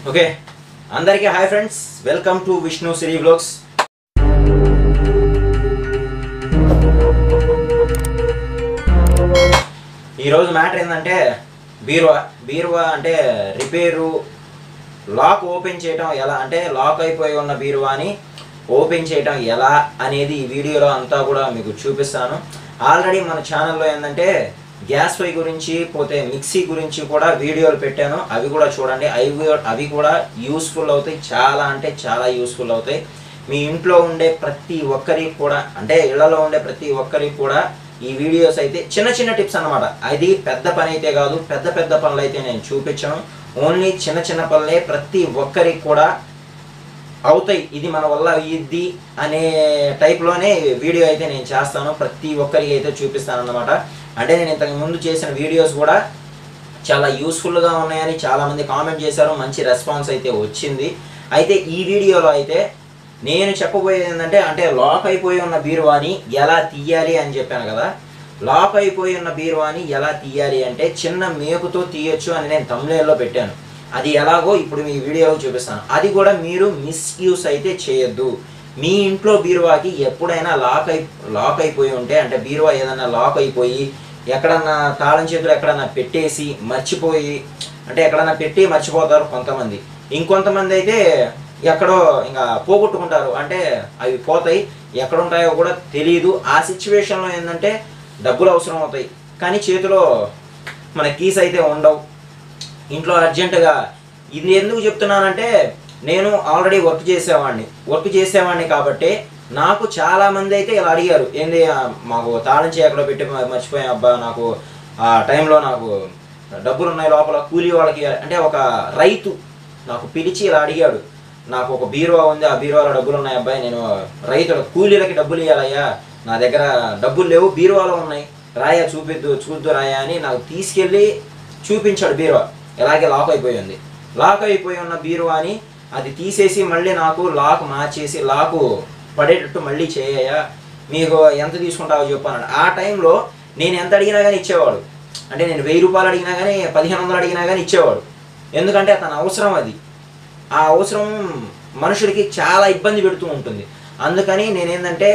Okay అందరికీ hi friends welcome to Vishnu Siri blogs ఈరోజు matter ఏంటంటే బీరువా బీరువా అంటే రిపేరు లాక్ ఓపెన్ చేయటం ఎలా అంటే లాక్ అయిపోయి ఉన్న బీరువాని ఓపెన్ చేయటం ఎలా అనేది ఈ వీడియోలో అంతా కూడా మీకు చూపిస్తాను ఆల్రెడీ మన ఛానల్లో ఏంటంటే గ్యాస్ పొయ్యి గురించి పోతే మిక్సీ గురించి కూడా వీడియోలు పెట్టాను అవి కూడా చూడండి అవి అవి కూడా యూస్ఫుల్ అవుతాయి చాలా అంటే చాలా యూస్ఫుల్ అవుతాయి మీ ఇంట్లో ఉండే ప్రతి ఒక్కరికి కూడా అంటే ఇళ్లలో ఉండే ప్రతి ఒక్కరికి కూడా ఈ వీడియోస్ అయితే చిన్న చిన్న టిప్స్ అన్నమాట అది పెద్ద పని అయితే కాదు పెద్ద పెద్ద పనులు అయితే నేను చూపించను ఓన్లీ చిన్న చిన్న పనులే ప్రతి ఒక్కరికి కూడా అవుతాయి ఇది మన వల్ల అయ్యిద్ది అనే టైప్లోనే వీడియో అయితే నేను చేస్తాను ప్రతి ఒక్కరికి అయితే చూపిస్తాను అన్నమాట అంటే నేను ఇంతకు ముందు చేసిన వీడియోస్ కూడా చాలా యూస్ఫుల్గా ఉన్నాయని చాలామంది కామెంట్ చేశారు మంచి రెస్పాన్స్ అయితే వచ్చింది అయితే ఈ వీడియోలో అయితే నేను చెప్పబోయేది ఏంటంటే అంటే లాక్ అయిపోయి ఉన్న బీరువాని ఎలా తీయాలి అని చెప్పాను కదా లాక్ అయిపోయి ఉన్న బీరువాని ఎలా తీయాలి అంటే చిన్న మేకుతో తీయొచ్చు అని నేను తమిళలో పెట్టాను అది ఎలాగో ఇప్పుడు మీ వీడియోలో చూపిస్తాను అది కూడా మీరు మిస్యూస్ అయితే చేయొద్దు మీ ఇంట్లో బీరువాకి ఎప్పుడైనా లాక్ అయి లాక్ అయిపోయి ఉంటే అంటే బీరువా ఏదైనా లాక్ అయిపోయి ఎక్కడన్నా తాళం చేతులు ఎక్కడన్నా పెట్టేసి మర్చిపోయి అంటే ఎక్కడన్నా పెట్టి మర్చిపోతారు కొంతమంది ఇంకొంతమంది అయితే ఎక్కడో ఇంకా పోగొట్టుకుంటారు అంటే అవి పోతాయి ఎక్కడ ఉంటాయో కూడా తెలియదు ఆ సిచ్యువేషన్లో ఏంటంటే డబ్బులు అవసరం అవుతాయి కానీ చేతిలో మన కీస్ అయితే ఉండవు ఇంట్లో అర్జెంటుగా ఇది ఎందుకు చెప్తున్నానంటే నేను ఆల్రెడీ వర్క్ చేసేవాడిని వర్క్ చేసేవాడిని కాబట్టి నాకు చాలా మంది అయితే ఇలా అడిగారు ఏంది ఆ, మాకు తాళం చేయి ఎక్కడో పెట్టి మ- మర్చిపోయాం అబ్బా నాకు ఆ టైంలో నాకు డబ్బులు ఉన్నాయి లోపల కూలీ వాళ్ళకి అంటే ఒక రైతు నాకు పిలిచి ఇలా అడిగాడు నాకు ఒక బీరువా ఉంది ఆ బీరువాలో డబ్బులు ఉన్నాయి అబ్బాయి నేను రైతుల కూలీలకి డబ్బులు ఇవ్వాలయ్యా నా దగ్గర డబ్బులు లేవు బీరువాలో ఉన్నాయి రాయా చూపిద్దు చూద్దు రాయా అని నాకు తీసుకెళ్ళి చూపించాడు బీరువా ఇలాగే లాక్ అయిపోయి ఉంది లాక్ అయిపోయి ఉన్న బీరువాని అది తీసేసి మళ్ళీ నాకు లాక్ మార్చేసి లాకు పడేటట్టు మళ్ళీ చేయయా మీకు ఎంత తీసుకుంటావో చెప్పాను ఆ టైంలో నేను ఎంత అడిగినా కానీ ఇచ్చేవాడు అంటే నేను వెయ్యి రూపాయలు అడిగినా కానీ పదిహేను వందలు అడిగినా కానీ ఇచ్చేవాడు ఎందుకంటే అతని అవసరం అది ఆ అవసరం మనుషులకి చాలా ఇబ్బంది పెడుతూ ఉంటుంది అందుకని నేనేంటంటే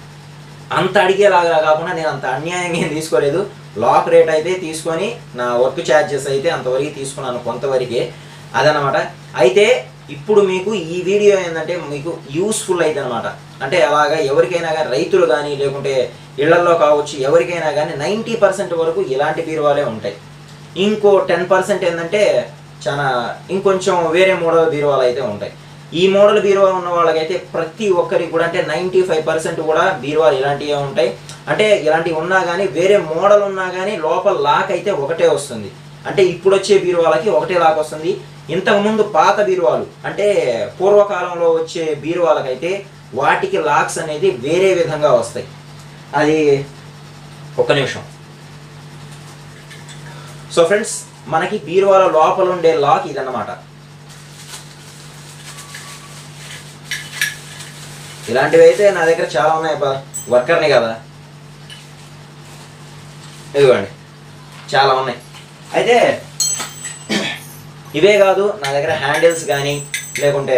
అంత అడిగేలాగా కాకుండా నేను అంత అన్యాయంగా ఏం తీసుకోలేదు లాక్ రేట్ అయితే తీసుకొని నా వర్క్ ఛార్జెస్ అయితే అంతవరకు తీసుకున్నాను కొంతవరకే అదనమాట అయితే ఇప్పుడు మీకు ఈ వీడియో ఏంటంటే మీకు యూస్ఫుల్ అయితే అనమాట అంటే అలాగా ఎవరికైనా కానీ రైతులు కానీ లేకుంటే ఇళ్లల్లో కావచ్చు ఎవరికైనా కానీ నైంటీ పర్సెంట్ వరకు ఇలాంటి బీరువాలే ఉంటాయి ఇంకో టెన్ పర్సెంట్ ఏంటంటే చాలా ఇంకొంచెం వేరే మోడల్ బీరువాలు అయితే ఉంటాయి ఈ మోడల్ బీరువా ఉన్న వాళ్ళకైతే ప్రతి ఒక్కరికి కూడా అంటే నైంటీ ఫైవ్ పర్సెంట్ కూడా బీరువాలు ఇలాంటివే ఉంటాయి అంటే ఇలాంటివి ఉన్నా కానీ వేరే మోడల్ ఉన్నా కానీ లోపల లాక్ అయితే ఒకటే వస్తుంది అంటే ఇప్పుడు వచ్చే బీరువాలకి ఒకటే లాక్ వస్తుంది ఇంతకుముందు పాత బీరువాలు అంటే పూర్వకాలంలో వచ్చే బీరువాలకైతే వాటికి లాక్స్ అనేది వేరే విధంగా వస్తాయి అది ఒక నిమిషం సో ఫ్రెండ్స్ మనకి బీరువాల లోపల ఉండే లాక్ ఇదన్నమాట ఇలాంటివి అయితే నా దగ్గర చాలా ఉన్నాయి బా వర్కర్ని కదా ఇదిగోండి చాలా ఉన్నాయి అయితే ఇవే కాదు నా దగ్గర హ్యాండిల్స్ కానీ లేకుంటే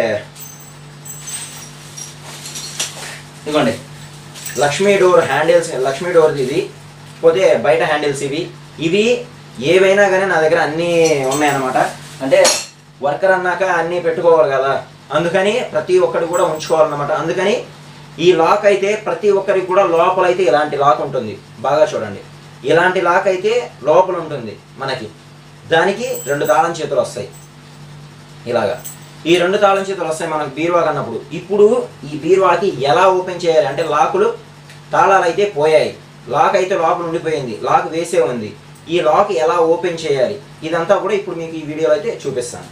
ఇదిగోండి Lakshmi door handles Lakshmi door ఇది పోతే బయట హ్యాండిల్స్ ఇవి ఇవి ఏవైనా కానీ నా దగ్గర అన్నీ ఉన్నాయన్నమాట అంటే వర్కర్ అన్నాక అన్నీ పెట్టుకోవాలి కదా అందుకని ప్రతి ఒక్కటి కూడా ఉంచుకోవాలన్నమాట అందుకని ఈ లాక్ అయితే ప్రతి ఒక్కరికి కూడా లోపల అయితే ఇలాంటి లాక్ ఉంటుంది బాగా చూడండి ఇలాంటి లాక్ అయితే లోపల ఉంటుంది మనకి దానికి రెండు తాళం చేతులు వస్తాయి ఇలాగా ఈ రెండు తాళం చేతులు వస్తాయి మనకు బీరువా కన్నప్పుడు ఇప్పుడు ఈ బీరువాకి ఎలా ఓపెన్ చేయాలి అంటే లాకులు తాళాలు అయితే పోయాయి లాక్ అయితే లోపల ఉండిపోయింది లాక్ వేసే ఉంది ఈ లాక్ ఎలా ఓపెన్ చేయాలి ఇదంతా కూడా ఇప్పుడు మీకు ఈ వీడియోలో అయితే చూపిస్తాను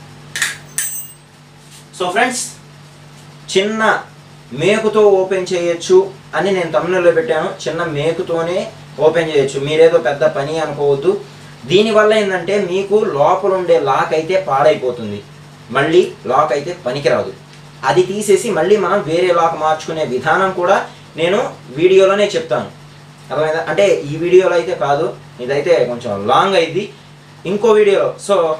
సో ఫ్రెండ్స్ చిన్న మేకుతో ఓపెన్ చేయొచ్చు అని నేను తమిళలో పెట్టాను చిన్న మేకుతోనే ఓపెన్ చేయొచ్చు మీరేదో పెద్ద పని అనుకోవద్దు దీనివల్ల ఏంటంటే మీకు లోపల ఉండే లాక్ అయితే పాడైపోతుంది మళ్ళీ లాక్ అయితే పనికిరాదు అది తీసేసి మళ్ళీ మనం వేరే లాక్ మార్చుకునే విధానం కూడా నేను వీడియోలోనే చెప్తాను అర్థమైందా అంటే ఈ వీడియోలో అయితే కాదు ఇదైతే కొంచెం లాంగ్ అయింది ఇంకో వీడియోలో సో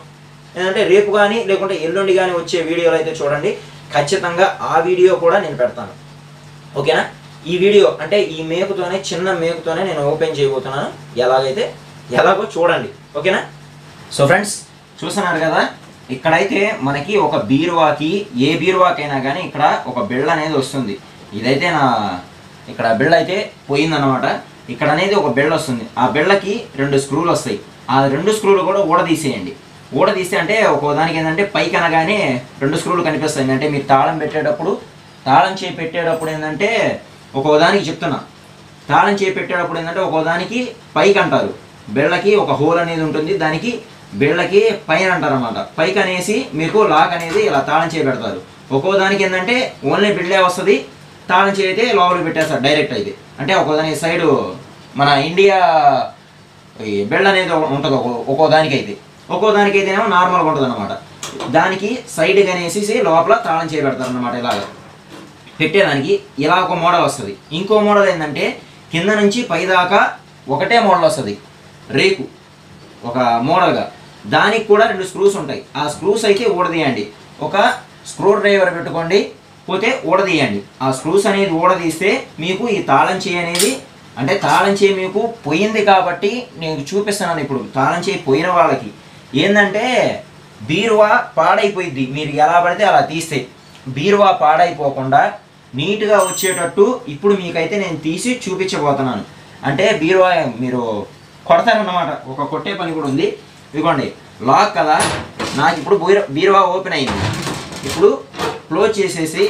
ఏంటంటే రేపు కానీ లేకుంటే ఎల్లుండి కానీ వచ్చే వీడియోలు అయితే చూడండి ఖచ్చితంగా ఆ వీడియో కూడా నేను పెడతాను ఓకేనా ఈ వీడియో అంటే ఈ మేకుతోనే చిన్న మేకుతోనే నేను ఓపెన్ చేయబోతున్నాను ఎలాగైతే ఎలాగో చూడండి ఓకేనా సో ఫ్రెండ్స్ చూస్తున్నారు కదా ఇక్కడైతే మనకి ఒక బీరువాకి ఏ బీరువాకైనా కానీ ఇక్కడ ఒక బిళ్ళ అనేది వస్తుంది ఇదైతే నా ఇక్కడ బిళ్ళ అయితే పోయిందన్నమాట ఇక్కడ అనేది ఒక బిళ్ళ వస్తుంది ఆ బిళ్ళకి రెండు స్క్రూలు వస్తాయి ఆ రెండు స్క్రూలు కూడా ఊడదీసేయండి ఊడదీస్తే అంటే ఒక దానికి ఏంటంటే పైకి అనగానే రెండు స్క్రూలు కనిపిస్తాయి అంటే మీరు తాళం పెట్టేటప్పుడు తాళం చేయి పెట్టేటప్పుడు ఏంటంటే ఒక దానికి చెప్తున్నా తాళం చేయి పెట్టేటప్పుడు ఏంటంటే ఒక దానికి పైకి అంటారు బెళ్ళకి ఒక హోల్ అనేది ఉంటుంది దానికి బెళ్ళకి పైన అంటారు అనమాట పైకి అనేసి మీకు లాక్ అనేది ఇలా తాళం చేయి పెడతారు ఒక్కో దానికి ఏంటంటే ఓన్లీ బిళ్ళే వస్తుంది తాళం చేయి అయితే లోపలికి పెట్టేస్తారు డైరెక్ట్ అయితే అంటే ఒక్కో దానికి సైడు మన ఇండియా ఈ బెళ్ళ అనేది ఒక- ఉంటుంది ఒక్కో ఒక్కో దానికి అయితే ఒక్కో దానికి అయితేనేమో నార్మల్గా ఉంటుంది అనమాట దానికి సైడ్కి అనేసి లోపల తాళం చేయి పెడతారు అనమాట ఇలాగ పెట్టేదానికి ఇలా ఒక మోడల్ వస్తుంది ఇంకో మోడల్ ఏంటంటే కింద నుంచి పైదాకా ఒకటే మోడల్ వస్తుంది రేకు ఒక మోడల్గా దానికి కూడా రెండు స్క్రూస్ ఉంటాయి ఆ స్క్రూస్ అయితే ఊడదీయండి ఒక స్క్రూ డ్రైవర్ పెట్టుకోండి పోతే ఊడదీయండి ఆ స్క్రూస్ అనేది ఊడదీస్తే మీకు ఈ తాళం చేయి అనేది అంటే తాళం చేయి మీకు పోయింది కాబట్టి నేను చూపిస్తున్నాను ఇప్పుడు తాళం చేయి పోయిన వాళ్ళకి ఏంటంటే బీరువా పాడైపోయింది మీరు ఎలా పడితే అలా తీస్తే బీరువా పాడైపోకుండా నీట్గా వచ్చేటట్టు ఇప్పుడు మీకైతే నేను తీసి చూపించబోతున్నాను అంటే బీరువా మీరు కొడతారన్నమాట ఒక కొట్టే పని కూడా ఉంది ఇదిగోండి లాక్ కదా నాకు ఇప్పుడు బీరు బీరువా ఓపెన్ అయింది ఇప్పుడు క్లోజ్ చేసేసి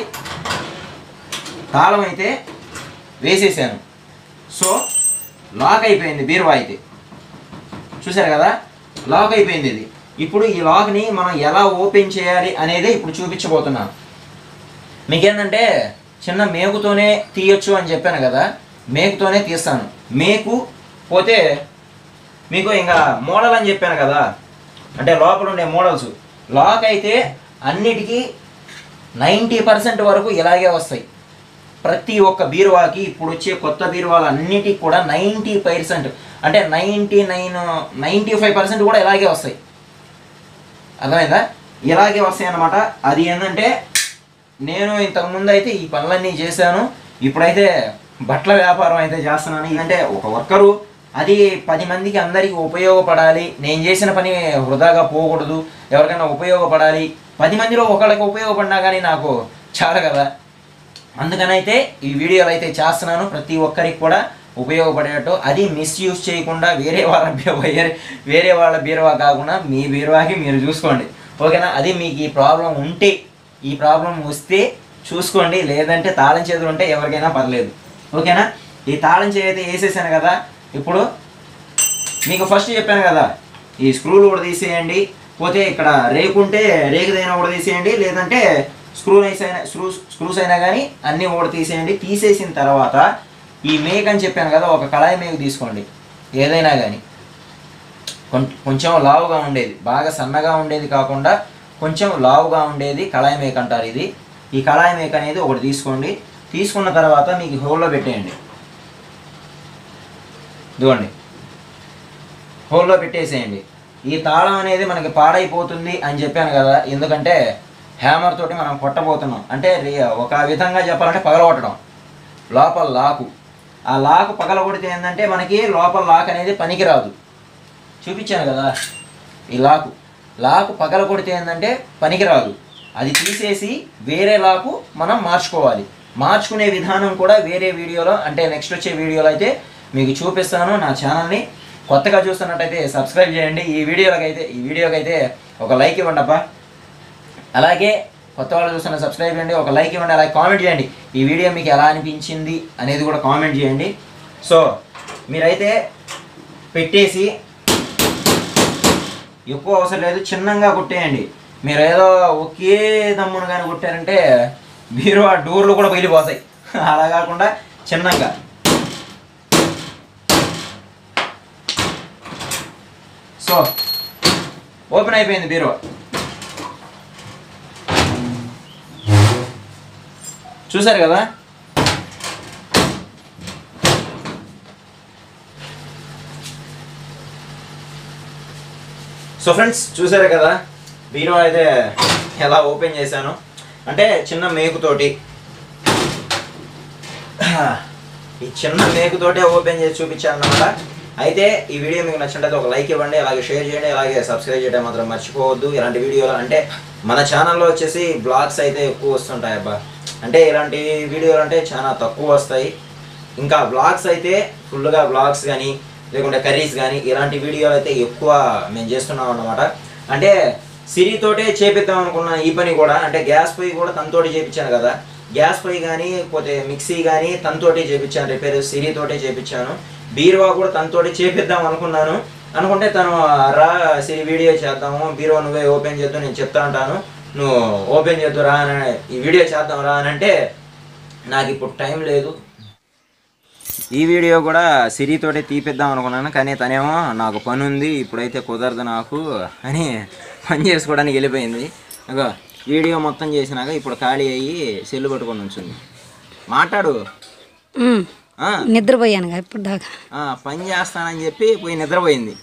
తాళం అయితే వేసేసాను సో లాక్ అయిపోయింది బీరువా అయితే చూసారు కదా లాక్ అయిపోయింది ఇది ఇప్పుడు ఈ లాక్ని మనం ఎలా ఓపెన్ చేయాలి అనేది ఇప్పుడు చూపించబోతున్నాను మీకేంటంటే చిన్న మేకుతోనే తీయొచ్చు అని చెప్పాను కదా మేకుతోనే తీస్తాను మేకు పోతే మీకు ఇంకా మోడల్ అని చెప్పాను కదా అంటే లోపల ఉండే మోడల్స్ లాక్ అయితే అన్నిటికీ నైంటీ పర్సెంట్ వరకు ఇలాగే వస్తాయి ప్రతి ఒక్క బీరువాకి ఇప్పుడు వచ్చే కొత్త బీరువాలు అన్నిటికి కూడా నైంటీ పర్సెంట్ అంటే ninety nine ninety five percent కూడా ఇలాగే వస్తాయి అర్థమైందా ఇలాగే వస్తాయి అన్నమాట అది ఏంటంటే నేను ఇంతకుముందు అయితే ఈ పనులన్నీ చేశాను ఇప్పుడైతే బట్టల వ్యాపారం అయితే చేస్తున్నాను అంటే ఒక వర్కరు అది పది మందికి అందరికీ ఉపయోగపడాలి నేను చేసిన పని వృధాగా పోకూడదు ఎవరికైనా ఉపయోగపడాలి పది మందిలో ఒకళ్ళకి ఉపయోగపడినా కానీ నాకు చాలా కదా అందుకనైతే ఈ వీడియోలు అయితే చేస్తున్నాను ప్రతి ఒక్కరికి కూడా ఉపయోగపడేటట్టు అది మిస్యూజ్ చేయకుండా వేరే వాళ్ళ బీ- వేరే వేరే వాళ్ళ బీరువా కాకుండా మీ బీరువాకి మీరు చూసుకోండి ఓకేనా అది మీకు ఈ ప్రాబ్లం ఉంటే ఈ ప్రాబ్లం వస్తే చూసుకోండి లేదంటే తాళం చేతులు ఉంటే ఎవరికైనా పర్లేదు ఓకేనా ఈ తాళం చేయి అయితే వేసేసాను కదా ఇప్పుడు మీకు ఫస్ట్ చెప్పాను కదా ఈ స్క్రూలు కూడా తీసేయండి పోతే ఇక్కడ రేకు ఉంటే రేకుదైనా కూడా తీసేయండి లేదంటే స్క్రూ నైస్ అయినా స్క్రూ స్క్రూస్ అయినా కానీ అన్నీ కూడా తీసేయండి తీసేసిన తర్వాత ఈ మేక్ అని చెప్పాను కదా ఒక కళాయి మేకు తీసుకోండి ఏదైనా కానీ కొం- కొంచెం లావుగా ఉండేది బాగా సన్నగా ఉండేది కాకుండా కొంచెం లావుగా ఉండేది కళాయి మేక అంటారు ఇది ఈ కళాయి మేక అనేది ఒకటి తీసుకోండి తీసుకున్న తర్వాత మీకు హోల్లో పెట్టేయండి ఇదిగోండి హోల్లో పెట్టేసేయండి ఈ తాళం అనేది మనకి పాడైపోతుంది అని చెప్పాను కదా ఎందుకంటే హ్యామర్ తోటి మనం కొట్టబోతున్నాం అంటే రి- ఒక విధంగా చెప్పాలంటే పగలగొట్టడం లోపల లాకు ఆ లాకు పగలగొడితే ఏంటంటే మనకి లోపల లాక్ అనేది పనికిరాదు చూపించాను కదా ఈ లాకు లాకు పగల కొడితే ఏంటంటే పనికిరాదు అది తీసేసి వేరే లాకు మనం మార్చుకోవాలి మార్చుకునే విధానం కూడా వేరే వీడియోలో అంటే నెక్స్ట్ వచ్చే వీడియోలో అయితే మీకు చూపిస్తాను నా ఛానల్ని కొత్తగా చూస్తున్నట్టయితే సబ్స్క్రైబ్ చేయండి ఈ వీడియోకి అయితే ఈ వీడియోకి అయితే ఒక లైక్ ఇవ్వండి అబ్బా అలాగే కొత్త వాళ్ళు చూస్తున్న సబ్స్క్రైబ్ చేయండి ఒక లైక్ ఇవ్వండి అలాగే కామెంట్ చేయండి ఈ వీడియో మీకు ఎలా అనిపించింది అనేది కూడా కామెంట్ చేయండి సో మీరైతే పెట్టేసి ఎక్కువ అవసరం లేదు చిన్నగా కొట్టేయండి మీరు ఏదో ఒకే దమ్మును కానీ కొట్టారంటే మీరు ఆ డోర్లు కూడా పగిలిపోతాయి అలా కాకుండా చిన్నగా సో ఓపెన్ అయిపోయింది బీరో చూసారు కదా సో ఫ్రెండ్స్ చూసారు కదా బీరువా అయితే ఎలా ఓపెన్ చేశాను అంటే చిన్న మేకుతోటి ఈ చిన్న మేకుతోటే ఓపెన్ చేసి చూపించాను అనమాట అయితే ఈ వీడియో మీకు నచ్చినట్లయితే ఒక లైక్ ఇవ్వండి అలాగే షేర్ చేయండి అలాగే సబ్స్క్రైబ్ చేయడం మాత్రం మర్చిపోవద్దు ఇలాంటి వీడియోలు అంటే మన ఛానల్లో వచ్చేసి బ్లాగ్స్ అయితే ఎక్కువ వస్తుంటాయి అబ్బా అంటే ఇలాంటి వీడియోలు అంటే చాలా తక్కువ వస్తాయి ఇంకా బ్లాగ్స్ అయితే ఫుల్గా బ్లాగ్స్ కానీ లేకుంటే కర్రీస్ కానీ ఇలాంటి వీడియోలు అయితే ఎక్కువ మేము చేస్తున్నాం అన్నమాట అంటే సిరితోటే చేపిద్దాం అనుకున్న ఈ పని కూడా అంటే గ్యాస్ పొయ్యి కూడా తనతోటి చేపించాను కదా గ్యాస్ పొయ్యి కానీ పోతే మిక్సీ కానీ తనతోటి చేపించాను రిపేర్ సిరితోటే చేపించాను బీరువా కూడా తనతోటి చేపిద్దాం అనుకున్నాను అనుకుంటే తను రా సిరి వీడియో చేద్దాము బీరువా నువ్వే ఓపెన్ చేద్దాం నేను చెప్తా ఉంటాను నువ్వు ఓపెన్ చేద్దు రా అని ఈ వీడియో చేద్దాం రా అని అంటే నాకు ఇప్పుడు టైం లేదు ఈ వీడియో కూడా సిరితోటే తీపిద్దాం అనుకున్నాను కానీ తనేమో నాకు పని ఉంది ఇప్పుడైతే కుదరదు నాకు అని పని చేసుకోవడానికి వెళ్ళిపోయింది అగో వీడియో మొత్తం చేసినాక ఇప్పుడు ఖాళీ అయ్యి సెల్లు పట్టుకొని ఉంచుంది మాట్లాడు ఉమ్, ఆ, నిద్రపోయానుగా ఇప్పుడు దాకా ఆ, పని చేస్తానని చెప్పి పోయి నిద్రపోయింది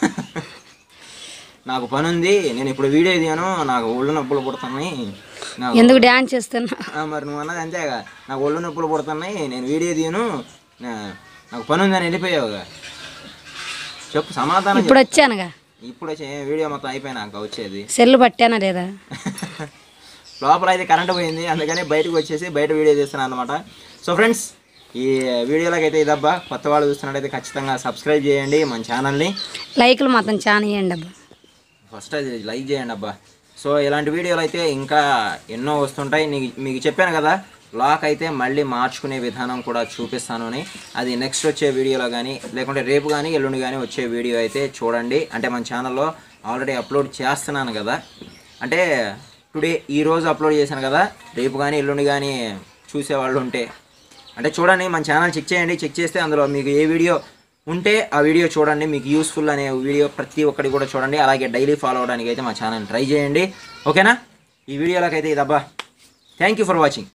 నాకు పని ఉంది నేను ఇప్పుడు వీడియో తీయను నాకు ఒళ్ళు నొప్పులు పుడుతున్నాయి నాకు ఎందుకు డ్యాన్స్ చేస్తున్నా ఆ, మరి నువ్వు అన్నది అంతేగా నాకు ఒళ్ళు నొప్పులు పుడుతున్నాయి నేను వీడియో తీయను నా- నాకు పని ఉందని వెళ్ళిపోయావుగా చెప్పు సమాధానం ఇప్పుడు వచ్చానుగా చెప్పు. ఇప్పుడు వచ్చే వీడియో మొత్తం అయిపోయినాక వచ్చేది సెల్ పట్టానా లేదా లోపల అయితే కరెంట్ పోయింది అందుకని బయటకు వచ్చేసి బయట వీడియో తీస్తున్నాను అనమాట సో ఫ్రెండ్స్ ఈ వీడియోలోకి అయితే ఇదబ్బా కొత్త వాళ్ళు చూస్తున్నట్టయితే ఖచ్చితంగా సబ్స్క్రైబ్ చేయండి మన ఛానల్ని లైకులు మాత్రం చాలా ఇవ్వండి అబ్బా ఫస్ట్ అది లైక్ చేయండి అబ్బా సో ఇలాంటి వీడియోలు అయితే ఇంకా ఎన్నో వస్తుంటాయి నీకు మీకు చెప్పాను కదా లాక్ అయితే మళ్ళీ మార్చుకునే విధానం కూడా చూపిస్తాను అని అది నెక్స్ట్ వచ్చే వీడియోలో కానీ లేకుంటే రేపు కానీ ఎల్లుండి కానీ వచ్చే వీడియో అయితే చూడండి అంటే మన ఛానల్లో ఆల్రెడీ అప్లోడ్ చేస్తున్నాను కదా అంటే టుడే ఈ రోజు అప్లోడ్ చేశాను కదా రేపు కానీ ఎల్లుండి కానీ చూసేవాళ్ళు ఉంటే అంటే చూడండి మన ఛానల్ చెక్ చేయండి చెక్ చేస్తే అందులో మీకు ఏ వీడియో ఉంటే ఆ వీడియో చూడండి మీకు యూస్ఫుల్ అనే వీడియో ప్రతి ఒక్కటి కూడా చూడండి అలాగే డైలీ ఫాలో అవడానికి అయితే మా ఛానల్ ట్రై చేయండి ఓకేనా ఈ వీడియోలోకి అయితే ఇదబ్బా థ్యాంక్ యూ ఫర్ వాచింగ్